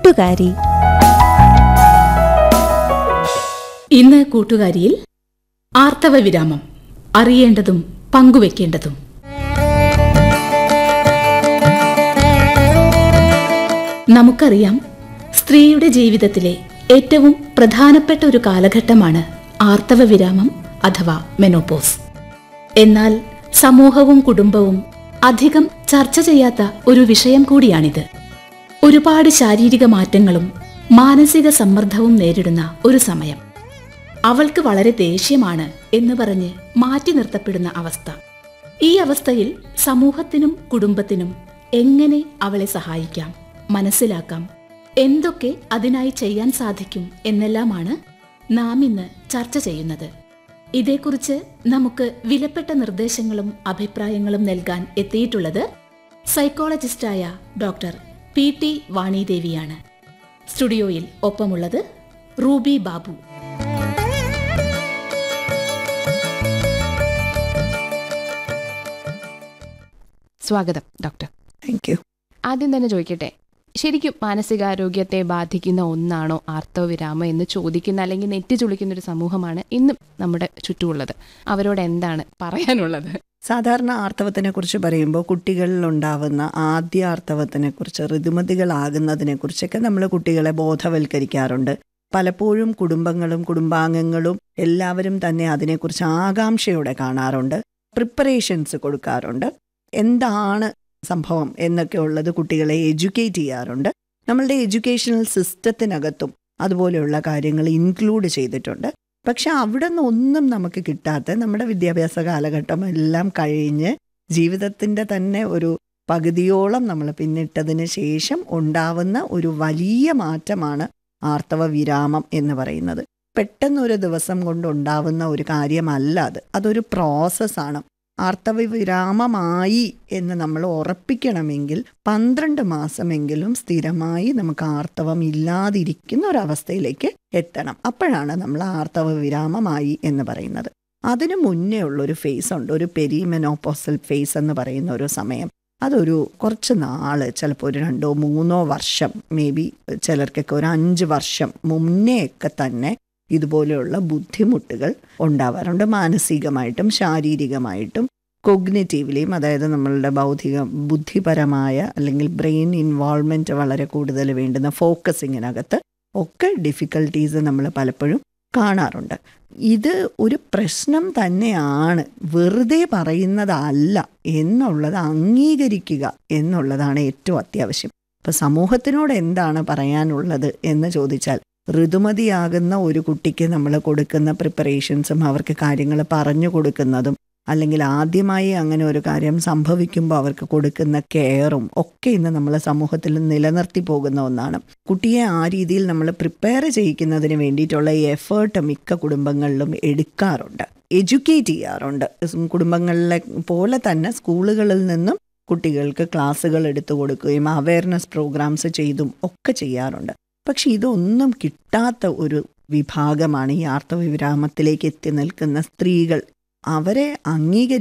കൂട്ടുകാരി ഇന്ന് കൂട്ടുകാരിയിൽ ആർത്തവ വിരാമം അറിയേണ്ടതും പങ്കുവെക്കേണ്ടതും നമുക്കറിയാം സ്ത്രീയുടെ ജീവിതത്തിലെ ഏറ്റവും പ്രധാനപ്പെട്ട ഒരു കാലഘട്ടമാണ് ആർത്തവ വിരാമം അഥവാ മെനോപോസ് എന്നാൽ സമൂഹവും കുടുംബവും അധികം ചർച്ച ചെയ്യാത്ത ഒരു വിഷയം കൂടിയാണിത് ഒരുപാട് ശാരീരിക മാറ്റങ്ങളും മാനസിക സമ്മർദ്ദവും നേരിടുന്ന ഒരു സമയം അവൾക്ക് വളരെ ദേഷ്യമാണ് എന്ന് പറഞ്ഞ് മാറ്റി നിർത്തപ്പെടുന്ന അവസ്ഥ ഈ അവസ്ഥയിൽ സമൂഹത്തിനും കുടുംബത്തിനും എങ്ങനെ അവളെ സഹായിക്കാം മനസ്സിലാക്കാം എന്തൊക്കെ അതിനായി ചെയ്യാൻ സാധിക്കും എന്നെല്ലാമാണ് നാം ഇന്ന് ചർച്ച ചെയ്യുന്നത് ഇതേക്കുറിച്ച് നമുക്ക് വിലപ്പെട്ട നിർദ്ദേശങ്ങളും അഭിപ്രായങ്ങളും നൽകാൻ എത്തിയിട്ടുള്ളത് സൈക്കോളജിസ്റ്റായ ഡോക്ടർ പി ടി വാണിദേവിയാണ് സ്റ്റുഡിയോയിൽ ഒപ്പമുള്ളത് റൂബി ബാബു സ്വാഗതം ഡോക്ടർ താങ്ക് യു ആദ്യം തന്നെ ചോദിക്കട്ടെ ശരിക്കും മാനസികാരോഗ്യത്തെ ബാധിക്കുന്ന ഒന്നാണോ ആർത്തവവിരാമം എന്ന് ചോദിക്കുന്ന അല്ലെങ്കിൽ നെറ്റി ചുളിക്കുന്ന ഒരു സമൂഹമാണ് ഇന്നും നമ്മുടെ ചുറ്റുമുള്ളത് അവരോട് എന്താണ് പറയാനുള്ളത് സാധാരണ ആർത്തവത്തിനെ കുറിച്ച് പറയുമ്പോൾ കുട്ടികളിൽ ഉണ്ടാവുന്ന ആദ്യ ആർത്തവത്തിനെ കുറിച്ച് ഋതുമതികളാകുന്നതിനെ കുറിച്ചൊക്കെ നമ്മൾ കുട്ടികളെ ബോധവൽക്കരിക്കാറുണ്ട് പലപ്പോഴും കുടുംബങ്ങളും കുടുംബാംഗങ്ങളും എല്ലാവരും തന്നെ അതിനെക്കുറിച്ച് ആകാംക്ഷയോടെ കാണാറുണ്ട് പ്രിപ്പറേഷൻസ് കൊടുക്കാറുണ്ട് എന്താണ് സംഭവം എന്നൊക്കെ ഉള്ളത് കുട്ടികളെ എഡ്യൂക്കേറ്റ് ചെയ്യാറുണ്ട് നമ്മളുടെ എഡ്യൂക്കേഷണൽ സിസ്റ്റത്തിനകത്തും അതുപോലെയുള്ള കാര്യങ്ങൾ ഇൻക്ലൂഡ് ചെയ്തിട്ടുണ്ട് പക്ഷെ അവിടെ നിന്ന് ഒന്നും നമുക്ക് കിട്ടാത്ത നമ്മുടെ വിദ്യാഭ്യാസ കാലഘട്ടം എല്ലാം കഴിഞ്ഞ് ജീവിതത്തിൻ്റെ തന്നെ ഒരു പകുതിയോളം നമ്മൾ പിന്നിട്ടതിന് ശേഷം ഉണ്ടാവുന്ന ഒരു വലിയ മാറ്റമാണ് ആർത്തവ വിരാമം എന്ന് പറയുന്നത് പെട്ടെന്നൊരു ദിവസം കൊണ്ടുണ്ടാവുന്ന ഒരു കാര്യമല്ല അത് അതൊരു പ്രോസസ്സാണ് ആർത്തവ വിരാമമായി എന്ന് നമ്മൾ ഉറപ്പിക്കണമെങ്കിൽ പന്ത്രണ്ട് മാസമെങ്കിലും സ്ഥിരമായി നമുക്ക് ആർത്തവം ഇല്ലാതിരിക്കുന്ന ഒരവസ്ഥയിലേക്ക് എത്തണം അപ്പോഴാണ് നമ്മൾ ആർത്തവ വിരാമമായി എന്ന് പറയുന്നത് അതിനു മുന്നേ ഉള്ളൊരു ഫേസ് ഉണ്ട് ഒരു പെരിമെനോപ്പോസൽ ഫേസ് എന്ന് പറയുന്ന ഒരു സമയം അതൊരു കുറച്ച് നാൾ ചിലപ്പോൾ ഒരു രണ്ടോ മൂന്നോ വർഷം മേ ബി ചിലർക്കൊക്കെ ഒരു അഞ്ച് വർഷം മുന്നേയൊക്കെ തന്നെ ഇതുപോലെയുള്ള ബുദ്ധിമുട്ടുകൾ ഉണ്ടാവാറുണ്ട് മാനസികമായിട്ടും ശാരീരികമായിട്ടും കൊഗ്നേറ്റീവ്ലിയും അതായത് നമ്മളുടെ ബൗദ്ധിക ബുദ്ധിപരമായ അല്ലെങ്കിൽ ബ്രെയിൻ ഇൻവോൾവ്മെൻറ്റ് വളരെ കൂടുതൽ വേണ്ടുന്ന ഫോക്കസിങ്ങിനകത്ത് ഒക്കെ ഡിഫിക്കൽട്ടീസ് നമ്മൾ പലപ്പോഴും കാണാറുണ്ട് ഇത് ഒരു പ്രശ്നം തന്നെയാണ് വെറുതെ പറയുന്നതല്ല എന്നുള്ളത് അംഗീകരിക്കുക എന്നുള്ളതാണ് ഏറ്റവും അത്യാവശ്യം ഇപ്പം സമൂഹത്തിനോട് എന്താണ് പറയാനുള്ളത് എന്ന് ചോദിച്ചാൽ ഋതുമതിയാകുന്ന ഒരു കുട്ടിക്ക് നമ്മൾ കൊടുക്കുന്ന പ്രിപ്പറേഷൻസും അവർക്ക് കാര്യങ്ങൾ പറഞ്ഞു കൊടുക്കുന്നതും അല്ലെങ്കിൽ ആദ്യമായി അങ്ങനെ ഒരു കാര്യം സംഭവിക്കുമ്പോൾ അവർക്ക് കൊടുക്കുന്ന കെയറും ഒക്കെ ഇന്ന് നമ്മൾ സമൂഹത്തിൽ നിലനിർത്തി പോകുന്ന ഒന്നാണ് കുട്ടിയെ ആ രീതിയിൽ നമ്മൾ പ്രിപ്പയർ ചെയ്യിക്കുന്നതിന് വേണ്ടിയിട്ടുള്ള എഫേർട്ട് മിക്ക കുടുംബങ്ങളിലും എടുക്കാറുണ്ട് എഡ്യൂക്കേറ്റ് ചെയ്യാറുണ്ട് കുടുംബങ്ങളിലെ പോലെ തന്നെ സ്കൂളുകളിൽ നിന്നും കുട്ടികൾക്ക് ക്ലാസ്സുകൾ എടുത്തു കൊടുക്കുകയും അവയർനെസ് പ്രോഗ്രാംസ് ചെയ്തും ഒക്കെ ചെയ്യാറുണ്ട് പക്ഷെ ഇതൊന്നും കിട്ടാത്ത ഒരു വിഭാഗമാണ് ഈ ആർത്തവ വിരാമത്തിലേക്ക് എത്തി നിൽക്കുന്ന സ്ത്രീകൾ അവരെ അംഗീകരി